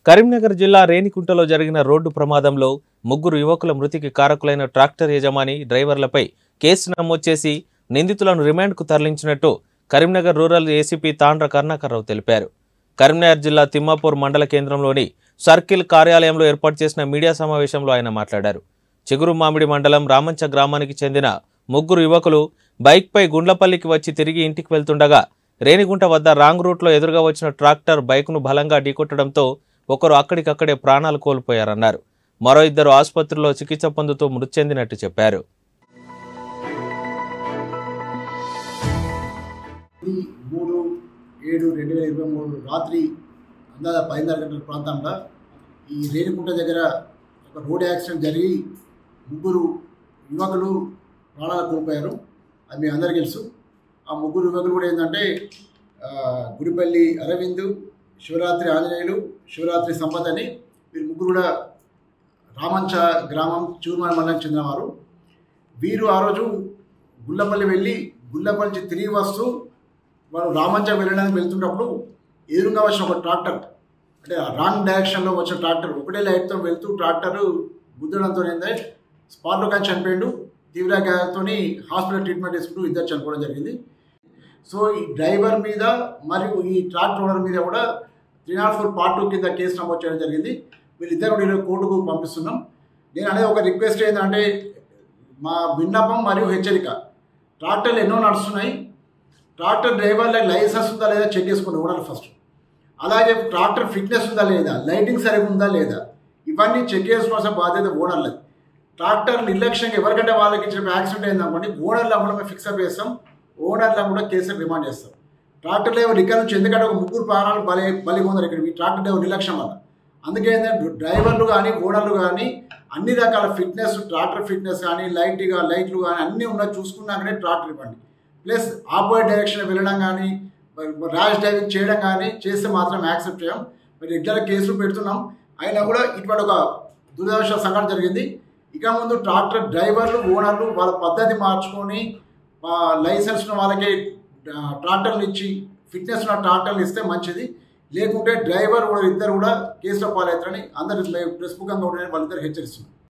కరీంనగర్ జిల్లా రేణికుంటలో జరిగిన రోడ్డు ప్రమాదంలో ముగ్గురు యువకుల మృతికి కారకులైన ట్రాక్టర్ యజమాని డ్రైవర్లపై కేసు నమోదు చేసి నిందితులను రిమాండ్కు తరలించినట్టు కరీంనగర్ రూరల్ ఏసీపీ తాండ్ర కర్ణాకర్రావు తెలిపారు కరీంనగర్ జిల్లా తిమ్మాపూర్ మండల కేంద్రంలోని సర్కిల్ కార్యాలయంలో ఏర్పాటు చేసిన మీడియా సమావేశంలో ఆయన మాట్లాడారు చిగురు మామిడి మండలం రామంచ గ్రామానికి చెందిన ముగ్గురు యువకులు బైక్పై గుండ్లపల్లికి వచ్చి తిరిగి ఇంటికి వెళ్తుండగా రేణిగుంట వద్ద రాంగ్ రూట్లో ఎదురుగా వచ్చిన ట్రాక్టర్ బైక్ను బలంగా ఢీకొట్టడంతో ఒకరు అక్కడికక్కడే ప్రాణాలు కోల్పోయారన్నారు మరో ఇద్దరు ఆసుపత్రిలో చికిత్స పొందుతూ మృతి చెందినట్టు చెప్పారు ఇది మూడు ఏడు రెండు వేల ఇరవై మూడు రాత్రి అందాజ పదిన్నర గంటల ప్రాంతంలో ఈ రేణికుంట దగ్గర ఒక రోడ్ యాక్సిడెంట్ జరిగి ముగ్గురు యువకులు ప్రాణాలు కోల్పోయారు అది మీ అందరికీ తెలుసు ఆ ముగ్గురు యువకులు కూడా ఏంటంటే ఆ, గుడిపల్లి అరవింద్ శివరాత్రి ఆంజనేయులు శివరాత్రి సంపత్ అని వీరు ముగ్గురు కూడా రామంచ గ్రామం చూర్మాన మండలం చెందినవారు వీరు ఆ రోజు గుల్లపల్లి వెళ్ళి గుల్లపల్లి నుంచి తిరిగి వస్తూ వాళ్ళు రామంచ వెళ్ళడానికి వెళ్తున్నప్పుడు ఎదురుగా వచ్చిన ఒక ట్రాక్టర్ అంటే రాంగ్ డైరెక్షన్లో వచ్చిన ట్రాక్టర్ ఒకటే లైట్తో వెళ్తూ ట్రాక్టర్ గుద్దడంతో ఏంటంటే స్పాట్లో కానీ చనిపోయిండు తీవ్ర గాయంతో హాస్పిటల్ ట్రీట్మెంట్ తీసుకుంటూ ఇద్దరు చనిపోవడం జరిగింది సో ఈ డ్రైవర్ మీద మరియు ఈ ట్రాక్టర్ ఓనర్ మీద కూడా three naught four part two కింద కేసు నమోదు చేయడం జరిగింది వీళ్ళిద్దరు కూడా ఈరోజు కోర్టుకు పంపిస్తున్నాం నేను అనేది ఒక రిక్వెస్ట్ ఏంటంటే మా విన్నపం మరియు హెచ్చరిక ట్రాక్టర్లు ఎన్నో నడుస్తున్నాయి ట్రాక్టర్ డ్రైవర్లకు లైసెన్స్ ఉందా లేదా చెక్ చేసుకోండి ఓనర్ ఫస్ట్ అలాగే ట్రాక్టర్ ఫిట్నెస్ ఉందా లేదా లైటింగ్ సరిగా ఉందా లేదా ఇవన్నీ చెక్ చేసుకోవాల్సిన బాధ్యత ఓనర్లది ట్రాక్టర్ నిర్లక్ష్యంగా ఎవరికంటే వాళ్ళకి ఇచ్చిన యాక్సిడెంట్ అయింది అనుకోండి ఓనర్లో కూడా మేము ఫిక్సప్ చేస్తాం ఓనర్లో కూడా కేసు రిమాండ్ చేస్తాం ట్రాక్టర్ డ్రైవర్ ఇక్కడ నుంచి ఎందుకంటే ఒక ముగ్గురు ప్రాణాలు బలి బలి పొందారు ఇక్కడ ఈ ట్రాక్టర్ డ్రైవర్ నిర్లక్ష్యం వల్ల అందుకే ఏంటంటే డ్రైవర్లు కానీ ఓనర్లు కానీ అన్ని రకాల ఫిట్నెస్ ట్రాక్టర్ ఫిట్నెస్ కానీ లైట్ లైట్లు కానీ అన్నీ ఉన్నది చూసుకున్నాకనే ట్రాక్టర్ ఇవ్వండి ప్లస్ ఆపోజిట్ డైరెక్షన్ వెళ్ళడం కానీ ర్యాష్ డ్రైవింగ్ చేయడం కానీ చేస్తే మాత్రం యాక్సెప్ట్ చేయం మరి రెగ్యులర్ కేసులు పెడుతున్నాం అయినా కూడా ఇటువంటి ఒక దురదృష్ట సంఘటన జరిగింది ఇక ముందు ట్రాక్టర్ డ్రైవర్లు ఓనర్లు వాళ్ళ పద్ధతి మార్చుకొని లైసెన్స్ ఉన్న వాళ్ళకి ఆ, ట్రాక్టర్లు ఇచ్చి ఫిట్నెస్ ఉన్న ట్రాక్టర్లు ఇస్తే మంచిది లేకుంటే డ్రైవర్ కూడా ఇద్దరు కూడా కేసులో పాలవుతారని అందరి ప్రెస్ ముఖంగా ఉండే వాళ్ళిద్దరు హెచ్చరిస్తున్నారు